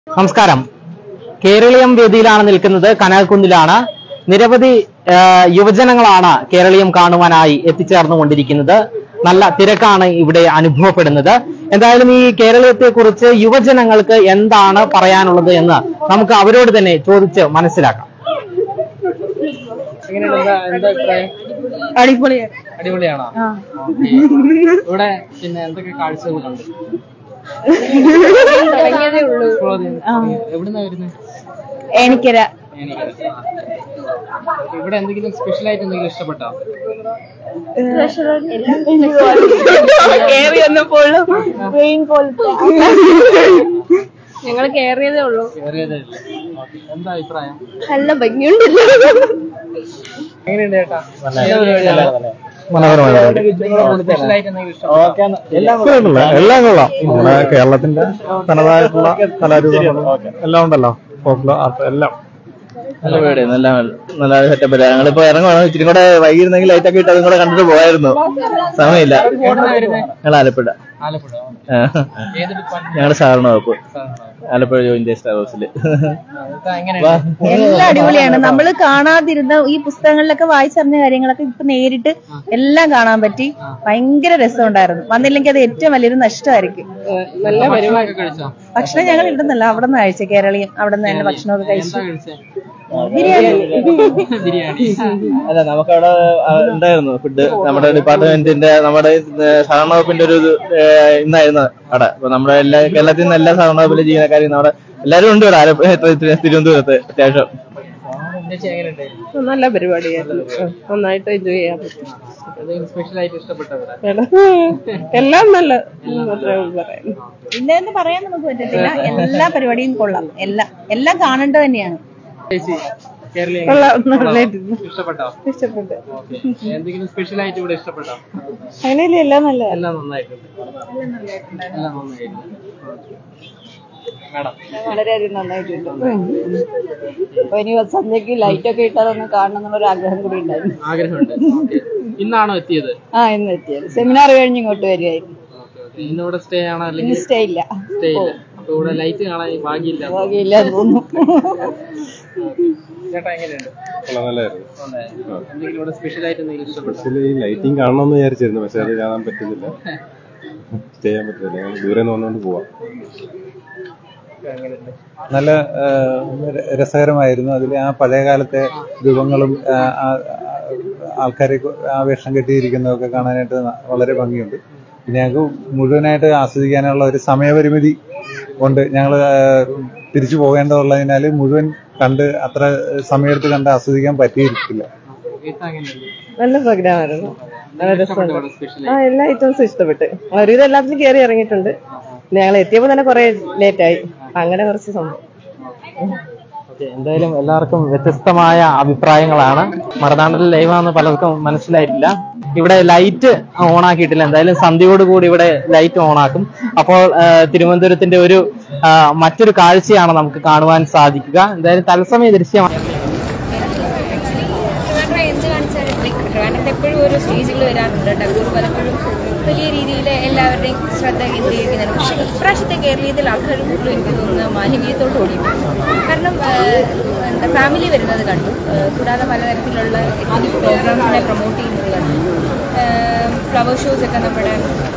നമസ്കാരം കേരളീയം വേദിയിലാണ് നിൽക്കുന്നത് കനകക്കുന്നിലാണ് നിരവധി ആ, യുവജനങ്ങളാണ് കേരളീയം കാണുവാനായി എത്തിച്ചേർന്നുകൊണ്ടിരിക്കുന്നത് നല്ല തിരക്കാണ് ഇവിടെ അനുഭവപ്പെടുന്നത് എന്തായാലും ഈ കേരളീയത്തെ കുറിച്ച് യുവജനങ്ങൾക്ക് എന്താണ് പറയാനുള്ളത് എന്ന് നമുക്ക് അവരോട് തന്നെ ചോദിച്ച് മനസ്സിലാക്കാം എങ്ങനെയുണ്ട് എന്താ എന്താ അഭിപ്രായം അടിപൊളിയാണ് അടിപൊളിയാണോ ഇവിടെ പിന്നെ എന്തൊക്കെ കാഴ്ചകളുണ്ട് തുടങ്ങിയതേ ഉള്ളൂ എവിടുന്നാ വരുന്നത് എനിക്കര ഇവിടെ എന്തെങ്കിലും സ്പെഷ്യൽ ആയിട്ട് എന്തെങ്കിലും ഇഷ്ടപ്പെട്ടോ കേറി വന്നപ്പോഴും വെയിൻ പോലത്തെ ഞങ്ങൾ കേറിയതേ ഉള്ളൂ കേറിയതേ ഇല്ല. Okay. എന്താ അഭിപ്രായം നല്ല ഭംഗിയുണ്ടല്ലോ എങ്ങനെയുണ്ട് ചേട്ടാ സ്പെഷ്യൽ ആയിട്ട് എന്തെങ്കിലും ഇഷ്ടപ്പെട്ടോ എല്ലാം എല്ലാം കൊള്ളാം നമ്മുടെ കേരളത്തിന്റെ തനതായിട്ടുള്ള കലാരൂപങ്ങളും എല്ലാം ഉണ്ടല്ലോ ഫോക്ലോ ആർട്ട് എല്ലാം നല്ല പരിപാടി നല്ല നല്ല സെറ്റപ്പ് ഞങ്ങളിപ്പോ ഇറങ്ങുവാണ് ഇച്ചിരി കൂടെ വൈകിരുന്നെങ്കിൽ ലൈറ്റ് ഒക്കെ ഇട്ട് അതും കൂടെ കണ്ടിട്ട് പോയായിരുന്നു സമയമില്ല എവിടുന്നാ വരുന്നത് ഞങ്ങൾ ആലപ്പുഴ ആലപ്പുഴ ആ. ഏത് ഡിപ്പാർട്ട്മെന്റ് ഞങ്ങളുടെ സാറിന് വകുപ്പ് ആലപ്പുഴ ജോയിന്റ് സ്റ്റാർ ഹൗസിൽ എങ്ങനെയുണ്ട് എല്ലാം അടിപൊളിയാണ് നമ്മൾ കാണാതിരുന്ന ഈ പുസ്തകങ്ങളിലൊക്കെ വായിച്ചറിഞ്ഞ കാര്യങ്ങളൊക്കെ ഇപ്പൊ നേരിട്ട് എല്ലാം കാണാൻ പറ്റി ഭയങ്കര രസമുണ്ടായിരുന്നു വന്നില്ലെങ്കിൽ അത് ഏറ്റവും വലിയൊരു നഷ്ടമായിരിക്കും നല്ല ഭക്ഷണമൊക്കെ കഴിച്ചോ ഭക്ഷണം ഞങ്ങൾ ഇവിടെ നിന്നല്ല അവിടെ നിന്ന് കഴിച്ചത് കേരളീയം അവിടെ നിന്ന് തന്നെ ഭക്ഷണമൊക്കെ കഴിച്ചു എന്താ കഴിച്ചേ ബിരിയാണി ബിരിയാണി അല്ല നമുക്കവിടെ ആ, ഉണ്ടായിരുന്നു ഫുഡ് നമ്മുടെ ഡിപ്പാർട്ട്മെന്റിന്റെ നമ്മുടെ സഹകരണ വകുപ്പിന്റെ ഒരു ഇത്, ഏ, ഇന്നായിരുന്നു അവിടെ അപ്പൊ നമ്മുടെ എല്ലാ കേരളത്തിൽ നിന്ന് എല്ലാ സഹകരണ വകുപ്പിലെ ജീവനക്കാരും നമ്മുടെ എല്ലാവരും ഉണ്ട് ഇവിടെ ആലപ്പുഴ തിരു- തിരുവനന്തപുരത്ത് അത്യാവശ്യം ചേച്ചി എങ്ങനെയുണ്ട് നല്ല പരിപാടിയായിരുന്നു നന്നായിട്ട് എൻജോയ് ചെയ്യാൻ പറ്റും എന്തെങ്കിലും സ്പെഷ്യൽ ആയിട്ട് ഇഷ്ടപ്പെട്ടോ ഇവിടെ എല്ലാം- എല്ലാം നല്ല മാത്രമേ ഉള്ളൂ പറയാൻ ഇല്ലെന്ന് പറയാൻ നമുക്ക് പറ്റത്തില്ല എല്ലാ പരിപാടിയും കൊള്ളാം എല്ലാം എല്ലാം കാണേണ്ടത് തന്നെയാണ് ചേച്ചി കേരളീയ കൊള്ളാം നന്നായിട്ടിരുന്നു ഇഷ്ടപ്പെട്ടോ ഇഷ്ടപ്പെട്ടു ഓക്കെ എന്തെങ്കിലും സ്പെഷ്യൽ ആയിട്ട് ഇവിടെ ഇഷ്ടപ്പെട്ടോ അതിനെല്ലാം എല്ലാം നല്ല എല്ലാം നന്നായിട്ടുണ്ട് എല്ലാം നന്നായിട്ടുണ്ട് മാഡം വളരെയധികം നന്നായിട്ടുണ്ട് അപ്പൊ ഇനി സന്ധ്യക്ക് ലൈറ്റ് ഒക്കെ ഇട്ടതൊന്ന് കാണണം എന്നുള്ളൊരു ആഗ്രഹം കൂടി ഉണ്ടായിരുന്നു ആഗ്രഹമുണ്ട് Okay. ഇന്നാണോ എത്തിയത് ആ ഇന്ന് എത്തിയത് സെമിനാർ കഴിഞ്ഞ് ഇങ്ങോട്ട് വരികയായിരുന്നു ഓക്കെ ഓക്കെ ഇന്നിവിടെ സ്റ്റേ ആണോ ഇനി അല്ലെങ്കിൽ സ്റ്റേ ഇല്ല സ്റ്റേ ഇല്ല അപ്പൊ ഇവിടെ ലൈറ്റ് കാണാൻ ഭാഗ്യമില്ല ഭാഗ്യമില്ല എന്ന് തോന്നുന്നു ചേട്ടാ എങ്ങനെയുണ്ട് നല്ലതായിരുന്നു എന്തെങ്കിലും ഇവിടെ സ്പെഷ്യൽ ആയിട്ട് എന്തെങ്കിലും ഇഷ്ടപ്പെട്ടോ ആക്ച്വലി ഈ ലൈറ്റിംഗ് കാണണമെന്ന് വിചാരിച്ചിരുന്നു പക്ഷെ അത് കാണാൻ പറ്റുന്നില്ല സ്റ്റേ ചെയ്യാൻ പറ്റില്ല ഞങ്ങൾ ദൂരെ നിന്ന് വന്നുകൊണ്ട് പോവാം എങ്ങനെയുണ്ട് നല്ല ആ, ര- രസകരമായിരുന്നു അതിൽ ആ പഴയ കാലത്തെ രൂപങ്ങളും ആ, ആ, ആൾക്കാരെ കൊ- ആ വേഷം കെട്ടിയിരിക്കുന്നതൊക്കെ കാണാനായിട്ട് ന- വളരെ ഭംഗിയുണ്ട് പിന്നെ ഞങ്ങൾക്ക് മുഴുവനായിട്ട് ആസ്വദിക്കാനുള്ള ഒരു സമയപരിമിതി കൊണ്ട് ഞങ്ങൾ തിരിച്ചു പോകേണ്ടതുള്ളതിനാൽ മുഴുവൻ കണ്ട് അത്ര സമയമെടുത്ത് കണ്ട് ആസ്വദിക്കാൻ പറ്റിയിരിക്കില്ല ഗീത എങ്ങനെയുണ്ട് നല്ല പ്രോഗ്രാം ആയിരുന്നു നല്ല ഇഷ്ടപ്പെട്ടോ രസമുണ്ട് ഇവിടെ സ്പെഷ്യൽ ആ എല്ലാ ഐറ്റംസും ഇഷ്ടപ്പെട്ട് ഒരുവിധം എല്ലാത്തിലും കയറി ഇറങ്ങിയിട്ടുണ്ട് പിന്നെ ഞങ്ങൾ എത്തിയപ്പോൾ തന്നെ കുറെ ലേറ്റ് ആയി അങ്ങനെ കുറച്ച് സംഭവം ഓക്കെ എന്തായാലും എല്ലാവർക്കും വ്യത്യസ്തമായ അഭിപ്രായങ്ങളാണ് മറുനാട്ടിൽ ലൈവാന്ന് പലർക്കും മനസ്സിലായിട്ടില്ല ഇവിടെ ലൈറ്റ് ഓൺ ആക്കിയിട്ടില്ല എന്തായാലും സന്ധ്യയോട് കൂടി ഇവിടെ ലൈറ്റ് ഓൺ ആക്കും അപ്പോൾ ആ, തിരുവനന്തപുരത്തിന്റെ ഒരു ആ, മറ്റൊരു കാഴ്ചയാണ് നമുക്ക് കാണുവാൻ സാധിക്കുക എന്തായാലും തത്സമയ ദൃശ്യമാണ് ട്രിവാൻഡ്രം എന്ത് കാണിച്ചാലും ട്രിവാൻഡ്രത്ത് എപ്പോഴും ഓരോ സ്റ്റേജുകൾ വരാറുണ്ട് ടഗൂർ പലപ്പോഴും വലിയ രീതിയിൽ എല്ലാവരുടെയും ശ്രദ്ധ കേന്ദ്രീകരിക്കുന്നുണ്ട് പക്ഷേ ഇപ്രാവശ്യത്തെ കേരളീയത്തിൽ ആൾക്കാർ കൂടുതലും എനിക്ക് തോന്നുന്നു മാനവീയത്തോട് ഓടിയിട്ടുണ്ട് കാരണം ആഹ്, എന്താ ഫാമിലി വരുന്നത് കണ്ടു ആഹ്, കൂടാതെ പലതരത്തിലുള്ള എത്നിക് പ്രോഗ്രാംസിനെ പ്രൊമോട്ട് ചെയ്യുന്നത് കണ്ടു ഫ്ലവർ ഷോസ് ഒക്കെ നമ്മുടെ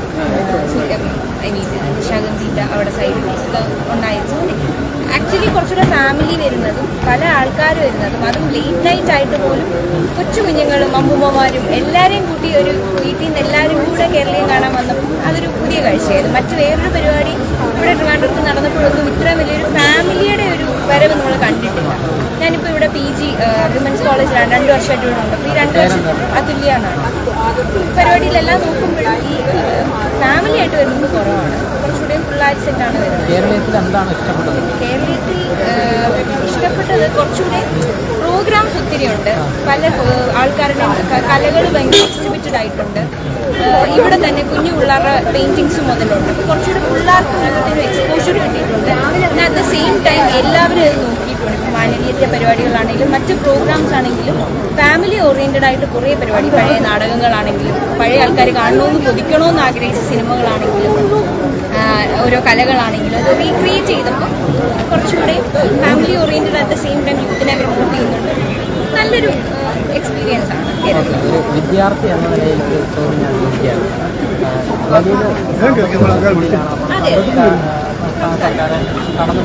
ഐ മീൻ ശകുന്തീൻ്റെ അവിടെ സൈഡിൽ ഉണ്ടായിരുന്നു ആക്ച്വലി കുറച്ചുകൂടെ ഫാമിലി വരുന്നതും പല ആൾക്കാർ വരുന്നതും അതും ലേറ്റ് നൈറ്റ് ആയിട്ട് പോലും കൊച്ചു കുഞ്ഞുങ്ങളും അമ്മൂമ്മമാരും എല്ലാവരെയും കൂട്ടി ഒരു വീട്ടിൽ നിന്ന് എല്ലാവരും കൂടെ കേരളീയം കാണാൻ വന്നപ്പോൾ അതൊരു പുതിയ കാഴ്ചയായിരുന്നു മറ്റു വേറൊരു പരിപാടി ഇവിടെ ട്രിവാൻഡ്രത്ത് നടന്നപ്പോഴൊന്നും ഇത്ര വലിയൊരു ഫാമിലിയുടെ ഒരു വരവ് നമ്മൾ കണ്ടിട്ടില്ല ഞാനിപ്പോൾ ഇവിടെ പി ജി വിമൻസ് കോളേജിലാണ് രണ്ട് വർഷമായിട്ട് ഇവിടെ ഉണ്ട് അപ്പോൾ ഈ രണ്ട് വർഷം അതുല്യാണ് പരിപാടിയിലെല്ലാം നോക്കുമ്പോഴും ഈ ഫാമിലി ആയിട്ട് വരുന്നത് കുറവാണ് കുറച്ചുകൂടി പിള്ളേർ സെറ്റാണ് വരുന്നത് കേരളത്തിൽ എന്താണ് ഇഷ്ടപ്പെട്ടത് കേരളത്തിൽ ഏഹ്, ഇഷ്ടപ്പെട്ടത് കുറച്ചുകൂടി പ്രോഗ്രാംസ് ഒത്തിരി ഉണ്ട് പല ഏഹ്, ആൾക്കാരുടെ ക- കലകൾ ഭയങ്കര എക്സിബിറ്റഡ് ആയിട്ടുണ്ട് ഏഹ്, ഇവിടെ തന്നെ കുഞ്ഞു പിള്ളേരുടെ പെയിന്റിങ്സ് മുതലുണ്ട് അപ്പോൾ കുറച്ചുകൂടി പിള്ളേർക്ക് ഒരു എക്സ്പോഷർ കിട്ടിയിട്ടുണ്ട് പിന്നെ അറ്റ് ദ സെയിം ടൈം എല്ലാവരും അത് നോക്കിയിട്ടുണ്ട് പറ്റുവാണ് ഇപ്പം മാനവീയത്തെ പരിപാടികളാണെങ്കിലും മറ്റ് പ്രോഗ്രാംസ് ആണെങ്കിലും ഫാമിലി ഓറിയന്റഡ് ആയിട്ട് കുറേ പരിപാടി പഴയ നാടകങ്ങളാണെങ്കിലും പഴയ ആൾക്കാർ കാണണമെന്ന് കൊതിക്കണമെന്ന് ആഗ്രഹിച്ച സിനിമകളാണെങ്കിലും ആ, ഓരോ കലകളാണെങ്കിലും അത് റീക്രിയേറ്റ് ചെയ്തപ്പോൾ കുറച്ചുകൂടെ family oriented at the same time യൂത്തിനെ പ്രൊമോട്ട് ചെയ്യുന്നുണ്ട് നല്ലൊരു എക്സ്പീരിയൻസ് ആണ് കേരളത്തിൽ ഒരു വിദ്യാർത്ഥി എന്ന നിലയിൽ ഒരു ചോദ്യം ഞാൻ ചോദിക്കുകയാണ് ആ, വലിയൊരു അതെ സർക്കാർ കടന്നു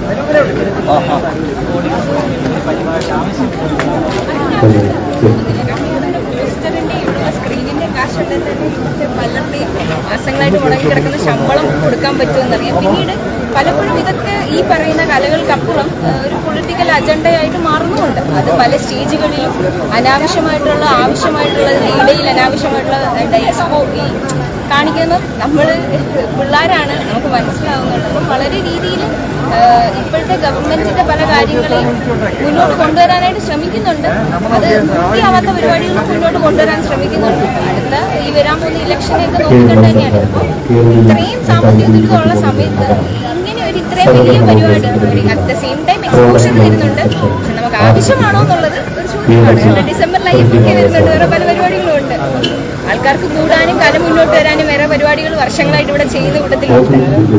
പോസ്റ്ററിന്റെയും സ്ക്രീനിന്റെ കാശുള്ളത് പലരുടെയും മാസങ്ങളായിട്ട് മുടങ്ങി കിടക്കുന്ന ശമ്പളം കൊടുക്കാൻ പറ്റുമെന്നറിയാം പിന്നീട് പലപ്പോഴും ഇതൊക്കെ ഈ പറയുന്ന കലകൾക്കപ്പുറം ആ, ഒരു പൊളിറ്റിക്കൽ അജണ്ടയായിട്ട് മാറുന്നുമുണ്ട് അത് പല സ്റ്റേജുകളിലും അനാവശ്യമായിട്ടുള്ള ആവശ്യമായിട്ടുള്ളതിന് ഇടയിൽ അനാവശ്യമായിട്ടുള്ള ഡയസ്പോ ഈ കാണിക്കുന്നത് നമ്മൾ പിള്ളേരാണ് നമുക്ക് മനസ്സിലാവുന്നുണ്ട് അപ്പം വളരെ രീതിയിൽ ഇപ്പോഴത്തെ ഗവൺമെന്റിന്റെ പല കാര്യങ്ങളെയും മുന്നോട്ട് കൊണ്ടുവരാനായിട്ട് ശ്രമിക്കുന്നുണ്ട് അത് പൂർത്തിയാവാത്ത പരിപാടികൾ മുന്നോട്ട് കൊണ്ടുവരാൻ ശ്രമിക്കുന്നുണ്ട് അടുത്ത ഈ വരാൻ പോകുന്ന ഇലക്ഷനെയൊക്കെ നോക്കിക്കൊണ്ട് തന്നെയാണ് ഇത്രയും സാമ്പത്തിക ദുരിതമുള്ള സമയത്ത് ഇങ്ങനെ ഒരു ഇത്രയും വലിയ പരിപാടി at the same time exposure തരുന്നുണ്ട് പക്ഷെ നമുക്ക് ആവശ്യമാണോ എന്നുള്ളത് ഒരു ചോദ്യമാണ് ഡിസംബർ ലൈഫൊക്കെ വരുന്നുണ്ട് വേറെ പല പരിപാടികളും ഉണ്ട് ആൾക്കാർക്ക് കൂടാനും കല മുന്നോട്ട് വരാനും വേറെ പരിപാടികൾ വർഷങ്ങളായിട്ട് ഇവിടെ ചെയ്യുന്ന കൂട്ടത്തിലുണ്ട്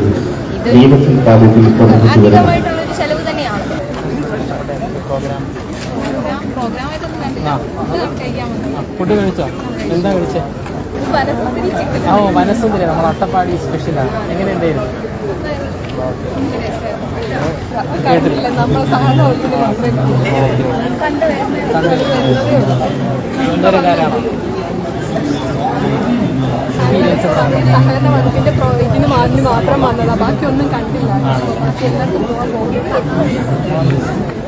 ഇത് അധികമായിട്ടുള്ള ഒരു ചെലവ് തന്നെയാണ് പ്രോഗ്രാമായിട്ടൊന്നും കണ്ടില്ല ഫുഡ് കഴിക്കാൻ വന്നു ഫുഡ് കഴിച്ചോ എന്താ കഴിച്ചേ വനസ്പതി ചിക്കൻ ആ ഓ മനസ്സുന്ദരി നമ്മുടെ അട്ടപ്പാടി സ്പെഷ്യലാണ് എങ്ങനെയുണ്ടായിരുന്നു കേട്ടില്ല നമ്മൾ സാധാരണ ഒത്തിരി സുന്ദരകാരാണോ എക്സ്പീരിയൻസ് സഹകരണ വകുപ്പിന്റെ ഇതിന് മാതിന് മാത്രം വന്നതാ ബാക്കി ഒന്നും കണ്ടില്ല ബാക്കി എല്ലാവർക്കും പോകാൻ പോകുന്നു